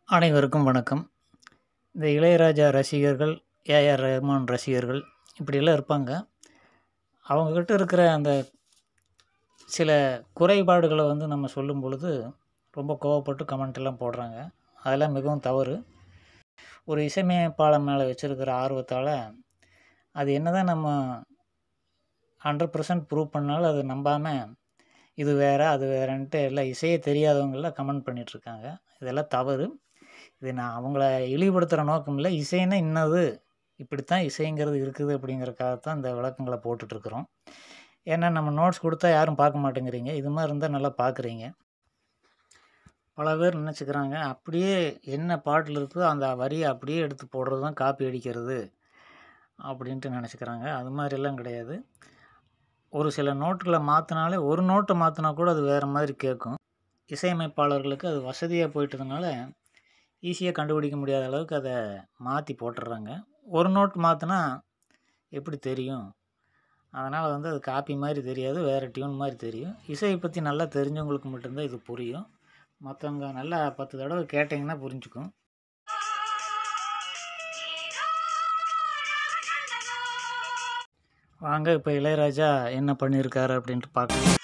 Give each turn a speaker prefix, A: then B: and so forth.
A: அனைவருக்கும் வணக்கம் இந்த இளையராஜா ரசிகர்கள் ஏஆர் ரஹ்மான் ரசிகர்கள் இப்படியெல்லாம் இருப்பாங்க அவங்கக்கிட்ட இருக்கிற அந்த சில குறைபாடுகளை வந்து நம்ம சொல்லும் பொழுது ரொம்ப கோவப்பட்டு கமெண்ட் எல்லாம் போடுறாங்க அதெல்லாம் மிகவும் தவறு ஒரு இசையமைப்பாளர் மேலே வச்சுருக்கிற ஆர்வத்தால் அது என்ன தான் நம்ம ஹண்ட்ரட் பர்சன்ட் ப்ரூவ் பண்ணாலும் அது நம்பாமல் இது வேறு அது வேறன்ட்டு எல்லாம் இசையே தெரியாதவங்களாம் கமெண்ட் பண்ணிகிட்ருக்காங்க இதெல்லாம் தவறு இது நான் அவங்கள இழிவுபடுத்துகிற நோக்கம் இல்லை இசைன்னா இன்னது இப்படித்தான் இசைங்கிறது இருக்குது அப்படிங்கிறக்காக தான் இந்த விளக்கங்களை போட்டுட்ருக்குறோம் ஏன்னா நம்ம நோட்ஸ் கொடுத்தா யாரும் பார்க்க மாட்டேங்கிறீங்க இது மாதிரி இருந்தால் நல்லா பார்க்குறீங்க பல பேர் நினச்சிக்கிறாங்க அப்படியே என்ன பாட்டில் இருக்கோ அந்த வரியை அப்படியே எடுத்து போடுறது தான் காப்பி அடிக்கிறது அப்படின்ட்டு நினச்சிக்கிறாங்க அது மாதிரிலாம் கிடையாது ஒரு சில நோட்டுகளை மாற்றினாலே ஒரு நோட்டை மாற்றினா கூட அது வேறு மாதிரி கேட்கும் இசையமைப்பாளர்களுக்கு அது வசதியாக போயிட்டதுனால ஈஸியாக கண்டுபிடிக்க முடியாத அளவுக்கு அதை மாற்றி போட்டுடுறாங்க ஒரு நோட் மாற்றினா எப்படி தெரியும் அதனால் வந்து அது காப்பி மாதிரி தெரியாது வேறு டியூன் மாதிரி தெரியும் இசையை பற்றி நல்லா தெரிஞ்சவங்களுக்கு மட்டும்தான் இது புரியும் மற்றவங்க நல்லா பத்து தடவை கேட்டிங்கன்னா புரிஞ்சுக்கும் வாங்க இப்போ இளையராஜா என்ன பண்ணியிருக்காரு அப்படின்ட்டு பார்க்கலாம்